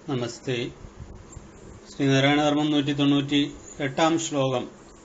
നമസ്തേ ശ്രീനാരായണധർമ്മം നൂറ്റി തൊണ്ണൂറ്റി എട്ടാം ശ്ലോകം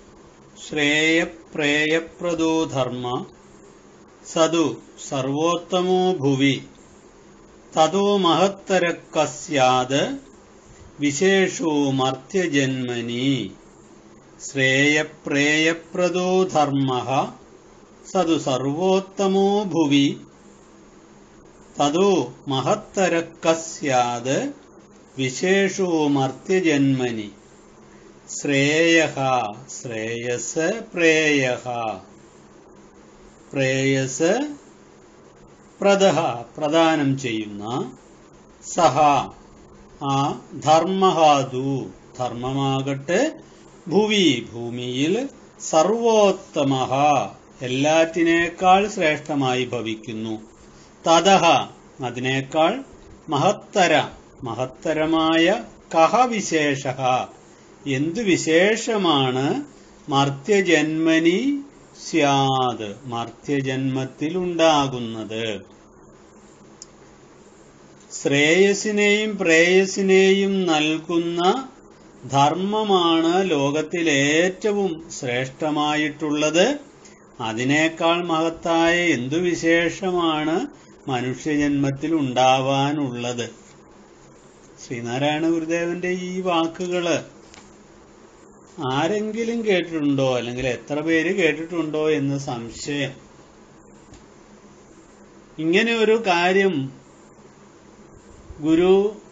ശ്രേയപ്രേയപ്രദോ ധർമ്മ സതു സർവോത്തമോ ഭുവി തതോ മഹത്തരക്കസ്യാത് വിശേഷോ മർത്യജന്മനി ശ്രേയപ്രേയപ്രദോ ധർമ്മ സതു സർവോത്തമോ ഭുവി തതോ മഹത്തരക്കസ്യാത് വിശേഷോ മർത്യജന്മനി ശ്രേയ ശ്രേയസ് പ്രേയ പ്രേയസ് പ്രദ പ്രദാനം ചെയ്യുന്ന സഹ ആ ധർമ്മഹാതു ധർമ്മമാകട്ടെ ഭുവി ഭൂമിയിൽ സർവോത്തമ എല്ലാറ്റിനേക്കാൾ ശ്രേഷ്ഠമായി ഭവിക്കുന്നു തതഹ അതിനേക്കാൾ മഹത്തര മഹത്തരമായ കഹ വിശേഷ എന്തു വിശേഷമാണ് മർത്യജന്മനി സ്യാത് മർത്യജന്മത്തിലുണ്ടാകുന്നത് ശ്രേയസിനെയും പ്രേയസിനെയും നൽകുന്ന ധർമ്മമാണ് ലോകത്തിൽ ഏറ്റവും ശ്രേഷ്ഠമായിട്ടുള്ളത് അതിനേക്കാൾ മഹത്തായ എന്തു വിശേഷമാണ് മനുഷ്യജന്മത്തിൽ ഉണ്ടാവാനുള്ളത് ശ്രീനാരായണ ഗുരുദേവന്റെ ഈ വാക്കുകള് ആരെങ്കിലും കേട്ടിട്ടുണ്ടോ അല്ലെങ്കിൽ എത്ര പേര് കേട്ടിട്ടുണ്ടോ എന്ന് സംശയം ഇങ്ങനെ ഒരു കാര്യം ഗുരു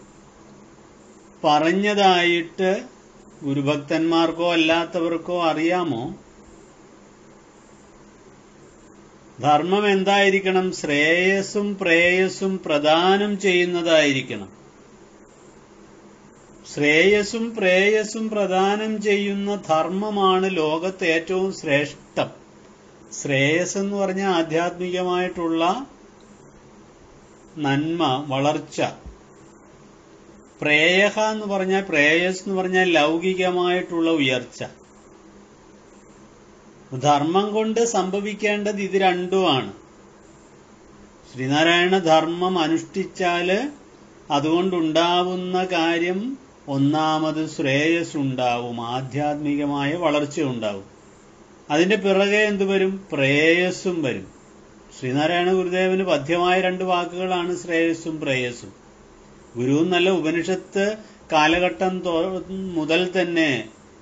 പറഞ്ഞതായിട്ട് ഗുരുഭക്തന്മാർക്കോ അല്ലാത്തവർക്കോ അറിയാമോ ധർമ്മം എന്തായിരിക്കണം ശ്രേയസ്സും പ്രേയസ്സും പ്രദാനം ചെയ്യുന്നതായിരിക്കണം ശ്രേയസ്സും പ്രേയസ്സും പ്രദാനം ചെയ്യുന്ന ധർമ്മമാണ് ലോകത്ത് ഏറ്റവും ശ്രേഷ്ഠം ശ്രേയസ് എന്ന് പറഞ്ഞ ആധ്യാത്മികമായിട്ടുള്ള നന്മ വളർച്ച പ്രേയഹ എന്ന് പറഞ്ഞാൽ പ്രേയസ് എന്ന് പറഞ്ഞാൽ ലൗകികമായിട്ടുള്ള ഉയർച്ച ധർമ്മം കൊണ്ട് സംഭവിക്കേണ്ടത് ഇത് രണ്ടുമാണ് ശ്രീനാരായണ ധർമ്മം അനുഷ്ഠിച്ചാല് അതുകൊണ്ടുണ്ടാവുന്ന കാര്യം ഒന്നാമത് ശ്രേയസ് ഉണ്ടാവും ആധ്യാത്മികമായ വളർച്ച ഉണ്ടാവും അതിന്റെ പിറകെ എന്തു വരും പ്രേയസ്സും വരും ശ്രീനാരായണ ഗുരുദേവന് പദ്യമായ രണ്ട് വാക്കുകളാണ് ശ്രേയസ്സും പ്രേയസ്സും ഗുരു നല്ല ഉപനിഷത്ത് കാലഘട്ടം മുതൽ തന്നെ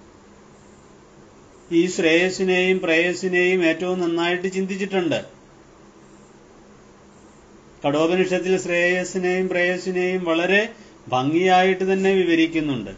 ഈ ശ്രേയസിനെയും പ്രേയസിനെയും ഏറ്റവും നന്നായിട്ട് ചിന്തിച്ചിട്ടുണ്ട് കടോപനിഷത്തിൽ ശ്രേയസിനെയും പ്രേയസിനെയും വളരെ ഭംഗിയായിട്ട് തന്നെ വിവരിക്കുന്നുണ്ട്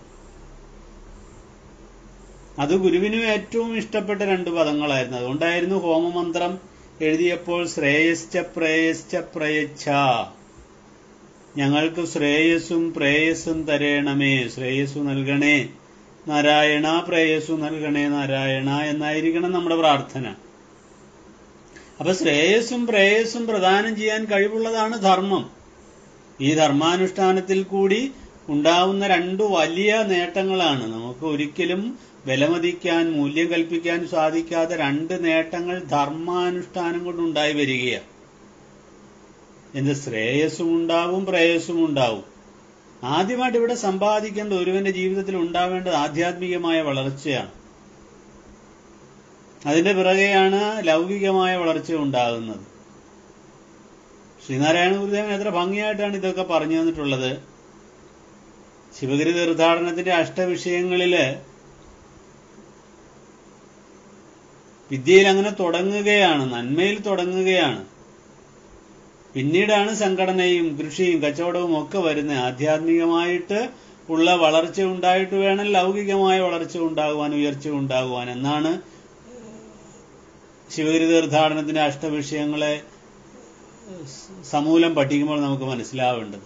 അത് ഗുരുവിനും ഏറ്റവും ഇഷ്ടപ്പെട്ട രണ്ട് പദങ്ങളായിരുന്നു അതുകൊണ്ടായിരുന്നു ഹോമമന്ത്രം എഴുതിയപ്പോൾ ശ്രേയശ്ച പ്രേയശ്ച പ്രയച്ഛ ഞങ്ങൾക്ക് ശ്രേയസ്സും പ്രേയസ്സും തരേണമേ ശ്രേയസ്സു നൽകണേ നാരായണ പ്രേയസ്സു നൽകണേ നാരായണ എന്നായിരിക്കണം നമ്മുടെ പ്രാർത്ഥന അപ്പൊ ശ്രേയസ്സും പ്രേയസ്സും പ്രദാനം ചെയ്യാൻ കഴിവുള്ളതാണ് ധർമ്മം ഈ ധർമാനുഷ്ഠാനത്തിൽ കൂടി ഉണ്ടാവുന്ന രണ്ടു വലിയ നേട്ടങ്ങളാണ് നമുക്ക് ഒരിക്കലും വിലമതിക്കാൻ മൂല്യം കൽപ്പിക്കാൻ സാധിക്കാത്ത രണ്ട് നേട്ടങ്ങൾ ധർമാനുഷ്ഠാനം കൊണ്ടുണ്ടായി വരികയാണ് എന്ത് ശ്രേയസ്സും ഉണ്ടാവും പ്രേയസ്സും ഉണ്ടാവും ആദ്യമായിട്ട് ഇവിടെ സമ്പാദിക്കേണ്ട ഒരുവന്റെ ജീവിതത്തിൽ ഉണ്ടാവേണ്ടത് ആധ്യാത്മികമായ വളർച്ചയാണ് അതിന്റെ പിറകെയാണ് ലൗകികമായ വളർച്ച ഉണ്ടാകുന്നത് ശ്രീനാരായണ ഗുരുദേവൻ എത്ര ഭംഗിയായിട്ടാണ് ഇതൊക്കെ പറഞ്ഞു തന്നിട്ടുള്ളത് ശിവഗിരി തീർത്ഥാടനത്തിന്റെ അഷ്ടവിഷയങ്ങളില് വിദ്യയിൽ അങ്ങനെ തുടങ്ങുകയാണ് നന്മയിൽ തുടങ്ങുകയാണ് പിന്നീടാണ് സംഘടനയും കൃഷിയും കച്ചവടവും ഒക്കെ വരുന്നത് ആധ്യാത്മികമായിട്ട് ഉള്ള വളർച്ച ഉണ്ടായിട്ട് വേണം ലൗകികമായ വളർച്ച ഉണ്ടാകുവാൻ ഉയർച്ച ഉണ്ടാകുവാൻ എന്നാണ് ശിവഗിരി തീർത്ഥാടനത്തിന്റെ അഷ്ടവിഷയങ്ങളെ സമൂലം പഠിക്കുമ്പോൾ നമുക്ക് മനസ്സിലാവേണ്ടത്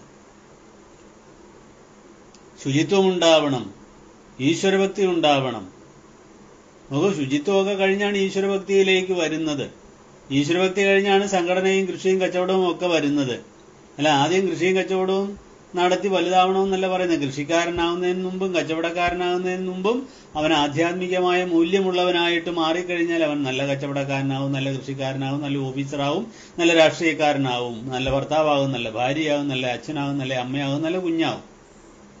ശുചിത്വം ഉണ്ടാവണം ഈശ്വരഭക്തി ഉണ്ടാവണം നമുക്ക് ശുചിത്വമൊക്കെ കഴിഞ്ഞാണ് ഈശ്വരഭക്തിയിലേക്ക് വരുന്നത് ഈശ്വരഭക്തി കഴിഞ്ഞാണ് സംഘടനയും കൃഷിയും കച്ചവടവും ഒക്കെ വരുന്നത് അല്ല ആദ്യം കൃഷിയും കച്ചവടവും നടത്തി വലുതാവണമെന്നല്ല പറയുന്നത് കൃഷിക്കാരനാവുന്നതിന് മുമ്പും കച്ചവടക്കാരനാകുന്നതിന് മുമ്പും അവൻ ആധ്യാത്മികമായ മൂല്യമുള്ളവനായിട്ട് മാറിക്കഴിഞ്ഞാൽ അവൻ നല്ല കച്ചവടക്കാരനാവും നല്ല കൃഷിക്കാരനാവും നല്ല ഓഫീസറാവും നല്ല രാഷ്ട്രീയക്കാരനാവും നല്ല ഭർത്താവാകും നല്ല ഭാര്യയാകും നല്ല അച്ഛനാകും നല്ല അമ്മയാകും നല്ല കുഞ്ഞാവും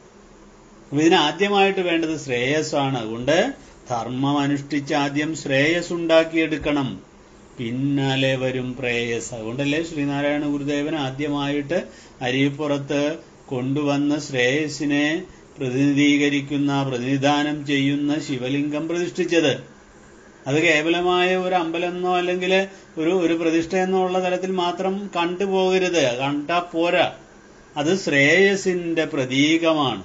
അപ്പൊ ഇതിന് ആദ്യമായിട്ട് വേണ്ടത് ശ്രേയസ്സാണ് അതുകൊണ്ട് ധർമ്മം അനുഷ്ഠിച്ച് ആദ്യം ശ്രേയസ് ഉണ്ടാക്കിയെടുക്കണം പിന്നാലെ വരും പ്രേയസ് അതുകൊണ്ടല്ലേ ശ്രീനാരായണ ഗുരുദേവൻ ആദ്യമായിട്ട് അരിപ്പുറത്ത് കൊണ്ടുവന്ന ശ്രേയസിനെ പ്രതിനിധീകരിക്കുന്ന പ്രതിനിധാനം ചെയ്യുന്ന ശിവലിംഗം പ്രതിഷ്ഠിച്ചത് അത് കേവലമായ ഒരു അമ്പലമെന്നോ അല്ലെങ്കിൽ ഒരു ഒരു പ്രതിഷ്ഠ എന്നോ ഉള്ള തലത്തിൽ മാത്രം കണ്ടുപോകരുത് കണ്ടാ പോരാ അത് ശ്രേയസിന്റെ പ്രതീകമാണ്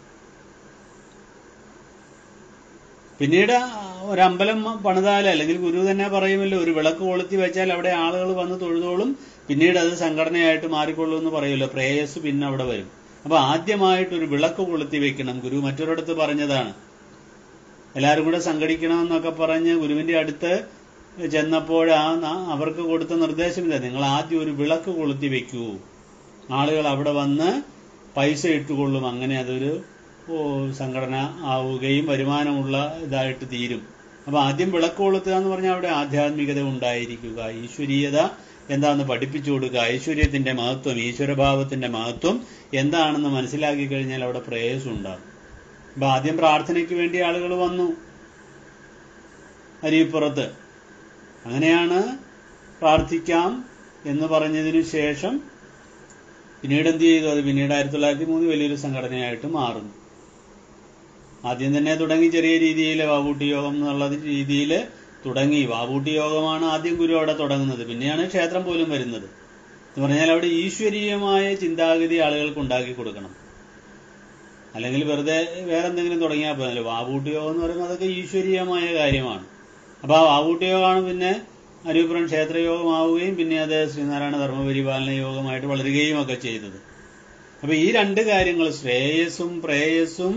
പിന്നീട് ഒരമ്പലം പണിതാൽ അല്ലെങ്കിൽ ഗുരു തന്നെ പറയുമല്ലോ ഒരു വിളക്ക് കൊളുത്തി വെച്ചാൽ അവിടെ ആളുകൾ വന്ന് തൊഴുതോളും പിന്നീട് അത് സംഘടനയായിട്ട് മാറിക്കൊള്ളൂ എന്ന് പറയുമല്ലോ പ്രേയസ് പിന്നെ അവിടെ വരും അപ്പൊ ആദ്യമായിട്ട് ഒരു വിളക്ക് കൊളുത്തി വെക്കണം ഗുരു മറ്റൊരിടത്ത് പറഞ്ഞതാണ് എല്ലാവരും കൂടെ സംഘടിക്കണമെന്നൊക്കെ പറഞ്ഞ് ഗുരുവിന്റെ അടുത്ത് ചെന്നപ്പോൾ ആ അവർക്ക് കൊടുത്ത നിർദ്ദേശമില്ല നിങ്ങൾ ആദ്യം ഒരു വിളക്ക് കൊളുത്തി വെക്കൂ ആളുകൾ അവിടെ വന്ന് പൈസ ഇട്ടുകൊള്ളും അങ്ങനെ അതൊരു സംഘടന ആവുകയും വരുമാനമുള്ള ഇതായിട്ട് തീരും അപ്പൊ ആദ്യം വിളക്ക് കൊളുത്തുക എന്ന് പറഞ്ഞാൽ അവിടെ ആധ്യാത്മികത ഉണ്ടായിരിക്കുക ഈശ്വരീയത എന്താണെന്ന് പഠിപ്പിച്ചു കൊടുക്കുക ഐശ്വര്യത്തിന്റെ മഹത്വം ഈശ്വരഭാവത്തിന്റെ മഹത്വം എന്താണെന്ന് മനസ്സിലാക്കി കഴിഞ്ഞാൽ അവിടെ പ്രേയസം ഉണ്ടാകും അപ്പൊ ആദ്യം പ്രാർത്ഥനയ്ക്ക് വേണ്ടി ആളുകൾ വന്നു അരിപ്പുറത്ത് അങ്ങനെയാണ് പ്രാർത്ഥിക്കാം എന്ന് പറഞ്ഞതിനു ശേഷം പിന്നീട് എന്ത് ചെയ്തു അത് പിന്നീട് ആയിരത്തി തൊള്ളായിരത്തി മൂന്ന് വലിയൊരു സംഘടനയായിട്ട് മാറുന്നു ആദ്യം തന്നെ തുടങ്ങി ചെറിയ രീതിയിൽ വാവൂട്ടി യോഗം എന്നുള്ള രീതിയിൽ തുടങ്ങി വാവൂട്ടി യോഗമാണ് ആദ്യം ഗുരു അവിടെ തുടങ്ങുന്നത് പിന്നെയാണ് ക്ഷേത്രം പോലും വരുന്നത് എന്ന് പറഞ്ഞാൽ അവിടെ ഈശ്വരീയമായ ചിന്താഗതി ആളുകൾക്ക് ഉണ്ടാക്കി കൊടുക്കണം അല്ലെങ്കിൽ വെറുതെ വേറെ എന്തെങ്കിലും തുടങ്ങിയാൽ പോലല്ലോ വാവൂട്ടി യോഗം എന്ന് പറയുമ്പോൾ അതൊക്കെ ഈശ്വരീയമായ കാര്യമാണ് അപ്പൊ ആ വാവൂട്ടി യോഗമാണ് പിന്നെ അരൂപുരം ക്ഷേത്രയോഗമാവുകയും പിന്നെ അത് ശ്രീനാരായണ ധർമ്മപരിപാലന യോഗമായിട്ട് വളരുകയും ഒക്കെ ചെയ്തത് അപ്പൊ ഈ രണ്ട് കാര്യങ്ങൾ ശ്രേയസ്സും പ്രേയസ്സും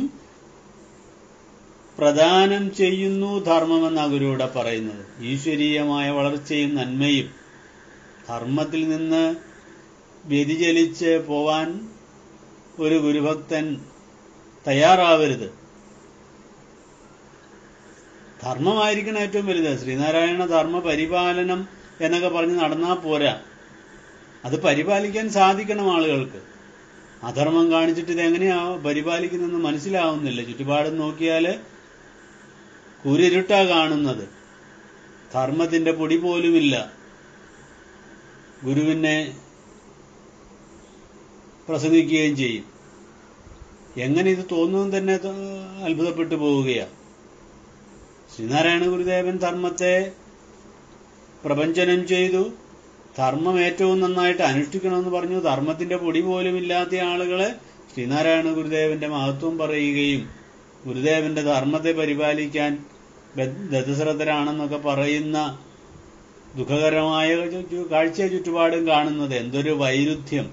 പ്രദാനം ചെയ്യുന്നു ധർമ്മമെന്ന ഗുരുവിടെ പറയുന്നത് ഈശ്വരീയമായ വളർച്ചയും നന്മയും ധർമ്മത്തിൽ നിന്ന് വ്യതിചലിച്ച് പോവാൻ ഒരു ഗുരുഭക്തൻ തയ്യാറാവരുത് ധർമ്മമായിരിക്കണം ഏറ്റവും വലുത് ശ്രീനാരായണ ധർമ്മ പരിപാലനം എന്നൊക്കെ പറഞ്ഞ് നടന്നാൽ പോരാ അത് പരിപാലിക്കാൻ സാധിക്കണം ആളുകൾക്ക് അധർമ്മം കാണിച്ചിട്ട് ഇത് എങ്ങനെയാ പരിപാലിക്കുന്നതെന്ന് മനസ്സിലാവുന്നില്ല ചുറ്റുപാടും നോക്കിയാല് കുരിരുട്ടാ കാണുന്നത് ധർമ്മത്തിന്റെ പൊടി പോലുമില്ല ഗുരുവിനെ പ്രസംഗിക്കുകയും ചെയ്യും എങ്ങനെ ഇത് തോന്നുന്നു തന്നെ അത്ഭുതപ്പെട്ടു പോവുകയാണ് ശ്രീനാരായണ ഗുരുദേവൻ ധർമ്മത്തെ പ്രപഞ്ചനം ചെയ്തു ധർമ്മം ഏറ്റവും നന്നായിട്ട് അനുഷ്ഠിക്കണമെന്ന് പറഞ്ഞു ധർമ്മത്തിന്റെ പൊടി പോലും ഇല്ലാത്ത ആളുകളെ ശ്രീനാരായണ ഗുരുദേവന്റെ മഹത്വം പറയുകയും ഗുരുദേവന്റെ ധർമ്മത്തെ പരിപാലിക്കാൻ ദത്തശ്രദ്ധരാണെന്നൊക്കെ പറയുന്ന ദുഃഖകരമായ കാഴ്ച ചുറ്റുപാടും കാണുന്നത് എന്തൊരു വൈരുദ്ധ്യം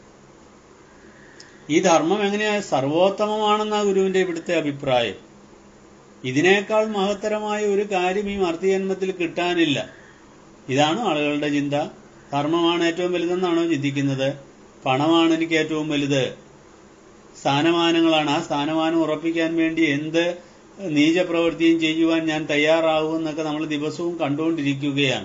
ഈ ധർമ്മം എങ്ങനെയാ സർവോത്തമമാണെന്നാ ഗുരുവിന്റെ ഇവിടുത്തെ അഭിപ്രായം ഇതിനേക്കാൾ മഹത്തരമായ ഒരു കാര്യം ഈ മർത്തിജന്മത്തിൽ കിട്ടാനില്ല ഇതാണ് ആളുകളുടെ ചിന്ത ധർമ്മമാണ് ഏറ്റവും വലുതെന്നാണോ ചിന്തിക്കുന്നത് പണമാണ് എനിക്ക് ഏറ്റവും വലുത് സ്ഥാനമാനങ്ങളാണ് ആ സ്ഥാനമാനം ഉറപ്പിക്കാൻ വേണ്ടി എന്ത് നീചപ്രവൃത്തിയും ചെയ്യുവാൻ ഞാൻ തയ്യാറാവും എന്നൊക്കെ നമ്മൾ ദിവസവും കണ്ടുകൊണ്ടിരിക്കുകയാണ്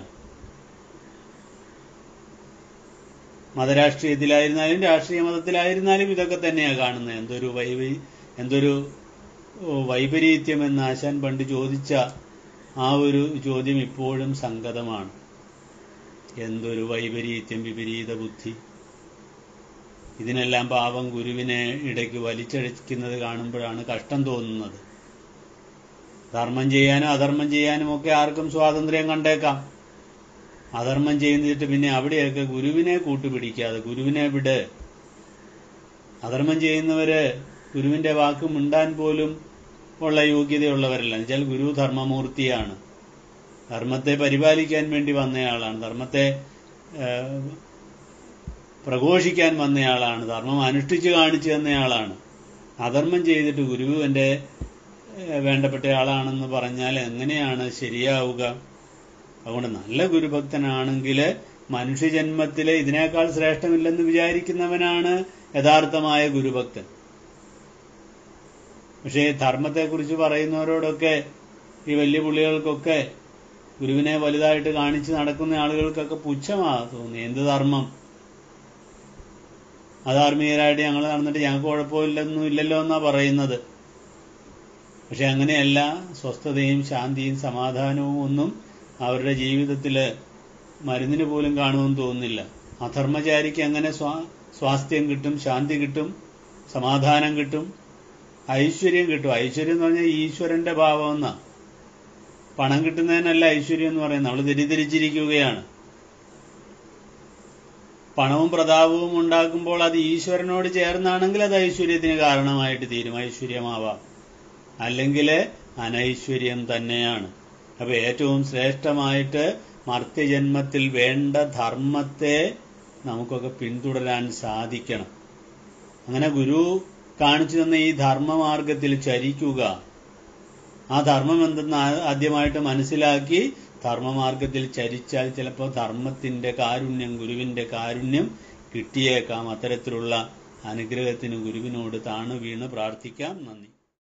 മതരാഷ്ട്രീയത്തിലായിരുന്നാലും രാഷ്ട്രീയ മതത്തിലായിരുന്നാലും ഇതൊക്കെ തന്നെയാണ് കാണുന്നത് എന്തൊരു വൈവൈ എന്തൊരു വൈപരീത്യം എന്ന് ആശാൻ പണ്ട് ചോദിച്ച ആ ഒരു ചോദ്യം ഇപ്പോഴും സംഗതമാണ് എന്തൊരു വൈപരീത്യം വിപരീത ബുദ്ധി ഇതിനെല്ലാം പാവം ഗുരുവിനെ ഇടയ്ക്ക് വലിച്ചഴിക്കുന്നത് കാണുമ്പോഴാണ് കഷ്ടം തോന്നുന്നത് ധർമ്മം ചെയ്യാനും അധർമ്മം ചെയ്യാനും ഒക്കെ ആർക്കും സ്വാതന്ത്ര്യം കണ്ടേക്കാം അധർമ്മം ചെയ്യുന്നിട്ട് പിന്നെ അവിടെയൊക്കെ ഗുരുവിനെ കൂട്ടുപിടിക്കാതെ ഗുരുവിനെ വിട് അധർമ്മം ചെയ്യുന്നവര് ഗുരുവിന്റെ വാക്ക് മിണ്ടാൻ പോലും ഉള്ള യോഗ്യതയുള്ളവരല്ല എന്നുവെച്ചാൽ ഗുരു ധർമ്മമൂർത്തിയാണ് ധർമ്മത്തെ പരിപാലിക്കാൻ വേണ്ടി വന്നയാളാണ് ധർമ്മത്തെ പ്രഘോഷിക്കാൻ വന്നയാളാണ് ധർമ്മം അനുഷ്ഠിച്ചു കാണിച്ചു തന്നയാളാണ് അധർമ്മം ചെയ്തിട്ട് ഗുരു എന്റെ വേണ്ടപ്പെട്ട ആളാണെന്ന് പറഞ്ഞാൽ എങ്ങനെയാണ് ശരിയാവുക അതുകൊണ്ട് നല്ല ഗുരുഭക്തനാണെങ്കിൽ മനുഷ്യജന്മത്തിലെ ഇതിനേക്കാൾ ശ്രേഷ്ഠമില്ലെന്ന് വിചാരിക്കുന്നവനാണ് യഥാർത്ഥമായ ഗുരുഭക്തൻ പക്ഷേ ധർമ്മത്തെക്കുറിച്ച് പറയുന്നവരോടൊക്കെ ഈ വലിയ പുള്ളികൾക്കൊക്കെ ഗുരുവിനെ വലുതായിട്ട് കാണിച്ച് നടക്കുന്ന ആളുകൾക്കൊക്കെ പുച്ഛമാ തോന്നി എന്ത് ധർമ്മം അധാർമികരായിട്ട് ഞങ്ങൾ നടന്നിട്ട് ഞങ്ങൾക്ക് കുഴപ്പമില്ലെന്നും ഇല്ലല്ലോ എന്നാ പറയുന്നത് പക്ഷെ അങ്ങനെയല്ല സ്വസ്ഥതയും ശാന്തിയും സമാധാനവും ഒന്നും അവരുടെ ജീവിതത്തിൽ മരുന്നിന് പോലും കാണുമെന്ന് തോന്നുന്നില്ല അധർമ്മചാരിക്ക് അങ്ങനെ സ്വാ സ്വാസ്ഥ്യം കിട്ടും ശാന്തി കിട്ടും സമാധാനം കിട്ടും ഐശ്വര്യം കിട്ടും ഐശ്വര്യം എന്ന് പറഞ്ഞാൽ ഈശ്വരന്റെ ഭാവം എന്നാ പണം കിട്ടുന്നതിനല്ല ഐശ്വര്യം എന്ന് പറയുന്നത് നമ്മൾ തെറ്റിദ്ധരിച്ചിരിക്കുകയാണ് പണവും പ്രതാപവും ഉണ്ടാക്കുമ്പോൾ അത് ഈശ്വരനോട് ചേർന്നാണെങ്കിൽ അത് ഐശ്വര്യത്തിന് കാരണമായിട്ട് തീരും ഐശ്വര്യമാവാം അല്ലെങ്കിൽ അനൈശ്വര്യം തന്നെയാണ് അപ്പൊ ഏറ്റവും ശ്രേഷ്ഠമായിട്ട് മർത്യജന്മത്തിൽ വേണ്ട ധർമ്മത്തെ നമുക്കൊക്കെ പിന്തുടരാൻ സാധിക്കണം അങ്ങനെ ഗുരു കാണിച്ചു തന്ന ഈ ധർമ്മമാർഗത്തിൽ ചരിക്കുക ആ ധർമ്മം എന്തെന്ന് ആദ്യമായിട്ട് മനസ്സിലാക്കി ധർമ്മമാർഗത്തിൽ ചരിച്ചാൽ ചിലപ്പോൾ ധർമ്മത്തിന്റെ കാരുണ്യം ഗുരുവിന്റെ കാരുണ്യം കിട്ടിയേക്കാം അത്തരത്തിലുള്ള അനുഗ്രഹത്തിന് ഗുരുവിനോട് താണു വീണ് പ്രാർത്ഥിക്കാം നന്ദി